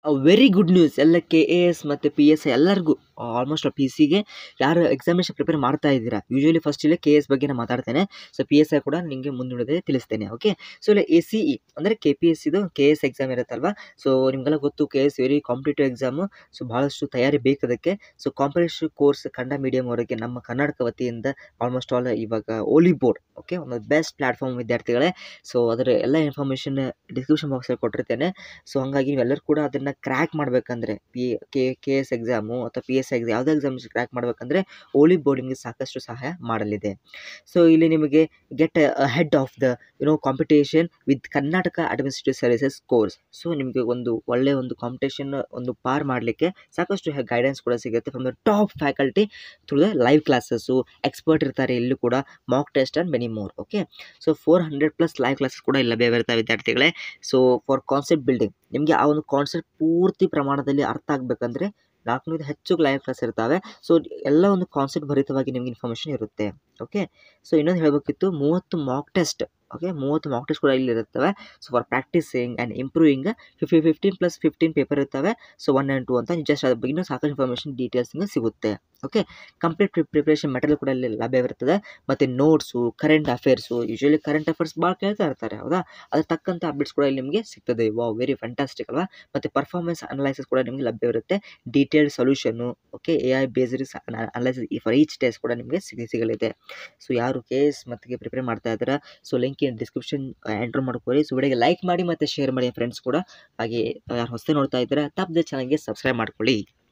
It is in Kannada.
ವೆರಿ ಗುಡ್ ನ್ಯೂಸ್ ಎಲ್ಲ ಕೆ ಎ ಎಸ್ ಮತ್ತು ಪಿ ಎಸ್ ಐ ಎಲ್ಲರಿಗೂ ಆಲ್ಮೋಸ್ಟ್ ಪಿ ಸಿಗೆ ಯಾರು ಎಕ್ಸಾಮಿನೇಷನ್ ಪ್ರಿಪೇರ್ ಮಾಡ್ತಾ ಇದ್ದೀರಾ ಯೂಶ್ವಲಿ ಫಸ್ಟ್ ಇಲ್ಲೇ ಕೆ ಎಸ್ ಬಗ್ಗೆ ನಾನು ಮಾತಾಡ್ತೇನೆ ಸೊ ಪಿ ಎಸ್ ಐ ಕೂಡ ನಿಮಗೆ ಮುಂದುವರೆದೇ ತಿಳಿಸ್ತೇನೆ ಓಕೆ ಸೊ ಇಲ್ಲ ಎ ಸಿ ಇ ಅಂದರೆ ಕೆ ಪಿ ಎಸ್ ಇದು ಕೆ ಎಸ್ ಎಕ್ಸಾಮ್ ಇರುತ್ತಲ್ವ ಸೊ ನಿಮಗೆಲ್ಲ ಗೊತ್ತು K S very competitive exam so ಭಾಳಷ್ಟು ತಯಾರಿ ಬೇಕು ಅದಕ್ಕೆ so competitive course Kannada medium ಅವರಿಗೆ ನಮ್ಮ ಕರ್ನಾಟಕ ವತಿಯಿಂದ ಆಲ್ಮೋಸ್ಟ್ ಆಲ್ ಇವಾಗ ಓಲಿ ಬೋರ್ಡ್ ಓಕೆ ಒಂದು ಬೆಸ್ಟ್ ಪ್ಲಾಟ್ಫಾರ್ಮ್ ವಿದ್ಯಾರ್ಥಿಗಳೇ ಸೊ ಅದರ ಎಲ್ಲ ಇನ್ಫಾರ್ಮೇಷನ್ ಡಿಸ್ಕ್ರಿಪ್ಷನ್ ಬಾಕ್ಸಲ್ಲಿ ಕೊಟ್ಟಿರ್ತೇನೆ ಸೊ ಹಂಗಾಗಿ ನೀವೆಲ್ಲರೂ ಕೂಡ ಅದನ್ನು ಕ್ರ್ಯಾಕ್ ಮಾಡಬೇಕಂದ್ರೆ P K K S exam ಅಥವಾ ಪಿ ಎಸ್ ಎಕ್ಸಾಮ್ ಯಾವುದೇ ಎಕ್ಸಾಮ್ಸ್ ಕ್ರ್ಯಾಕ್ ಮಾಡಬೇಕಂದ್ರೆ ಓಲಿ ಬೋರ್ಡ್ ನಿಮಗೆ ಸಾಕಷ್ಟು ಸಹಾಯ ಮಾಡಲಿದೆ ಸೊ ಇಲ್ಲಿ ನಿಮಗೆ get head of the you know competition with Karnataka administrative services course so ನಿಮಗೆ ಒಂದು ಒಳ್ಳೆಯ ಒಂದು ಕಾಂಪಿಟೇಷನ್ ಒಂದು ಪಾರ್ ಮಾಡಲಿಕ್ಕೆ ಸಾಕಷ್ಟು ಗೈಡೆನ್ಸ್ ಕೂಡ ಸಿಗುತ್ತೆ from the top faculty through the live classes expert ಇರ್ತಾರೆ ಇಲ್ಲೂ ಕೂಡ mock test and many more okay so four hundred plus live classes ಕೂಡ ಇಲ್ಲಿ ಲಭ್ಯವಿರ್ತವೆ ವಿದ್ಯಾರ್ಥಿಗಳೇ ಸೊ ಫಾರ್ ಕಾನ್ಸೆಪ್ಟ್ ಬಿಲ್ಡಿಂಗ್ ನಿಮಗೆ ಆ ಒಂದು ಕಾನ್ಸೆಪ್ಟ್ ಪೂರ್ತಿ ಪ್ರಮಾಣದಲ್ಲಿ ಅರ್ಥ ಆಗಬೇಕಂದ್ರೆ ನಾಲ್ಕುನೂರು ಹೆಚ್ಚು ಲೈವ್ ಕ್ಲಾಸ್ ಇರ್ತವೆ ಸೊ ಎಲ್ಲ ಒಂದು ಕಾನ್ಸೆಪ್ಟ್ ಭರಿತವಾಗಿ ನಿಮಗೆ ಇನ್ಫಾರ್ಮೇಷನ್ ಇರುತ್ತೆ ಓಕೆ ಸೊ ಇನ್ನೊಂದು ಹೇಳಬೇಕಿತ್ತು ಮೂವತ್ತು ಮಾಕ್ ಟೆಸ್ಟ್ ಓಕೆ ಮೂವತ್ತು ಮಾಕ್ ಟೆಸ್ಟ್ ಕೂಡ ಇಲ್ಲಿ ಇರ್ತವೆ so for practicing and improving fifty fifteen plus fifteen paper ಇರ್ತವೆ ಸೊ ಒನ್ ಆ್ಯಂಡ್ ಟು ಅಂತ ಜಸ್ಟ್ ಅದ್ರ ಬಗ್ಗೆ ಸಾಕಷ್ಟು ಇನ್ಫಾರ್ಮೇಷನ್ ಡೀಟೇಲ್ಸ್ ನಿಮಗೆ ಸಿಗುತ್ತೆ ಓಕೆ ಕಂಪ್ಲೀಟ್ ಪ್ರಿಪ್ರೇಷನ್ ಮೆಟೀರಿಯಲ್ ಕೂಡ ಇಲ್ಲಿ ಲಭ್ಯವಿರ್ತದೆ ಮತ್ತು notes current affairs usually current affairs ಭಾಳ ಕೇಳ್ತಾ ಇರ್ತಾರೆ ಹೌದಾ ಅದ್ರ ತಕ್ಕಂಥ ಅಪ್ಡೇಟ್ಸ್ ಕೂಡ ಇಲ್ಲಿ ನಿಮಗೆ ಸಿಗ್ತದೆ ವಾವ್ ವೆರಿ ಫ್ಯಾಂಟಾಸ್ಟಿಕ್ ಅಲ್ವಾ ಮತ್ತು ಪರ್ಫಾರ್ಮೆನ್ಸ್ ಅನಲೈಸಿಸ್ ಕೂಡ ನಿಮಗೆ ಲಭ್ಯವಿರುತ್ತೆ detailed solution okay A I based analysis for each test ಕೂಡ ನಿಮಗೆ ಸಿಗ ಸಿಗಲಿದೆ ಸೊ ಯಾರು ಕೆ ಎಸ್ ಮತ್ತು ಪ್ರಿಪೇರ್ ಮಾಡ್ತಾ ಇದ್ದಾರೆ so link in description enter ಮಾಡ್ಕೊಳ್ಳಿ ಸೊ ವಿಡಿಯೋಗೆ ಲೈಕ್ ಮಾಡಿ ಮತ್ತು ಶೇರ್ ಮಾಡಿ ಫ್ರೆಂಡ್ಸ್ ಕೂಡ ಹಾಗೆ ಯಾರು ಹೊಸದೇ ನೋಡ್ತಾ ಇದ್ದಾರೆ ತಪ್ಪದೆ ಚಾನಲ್ಗೆ ಸಬ್ಸ್ಕ್ರೈಬ್ ಮಾಡ್ಕೊಳ್ಳಿ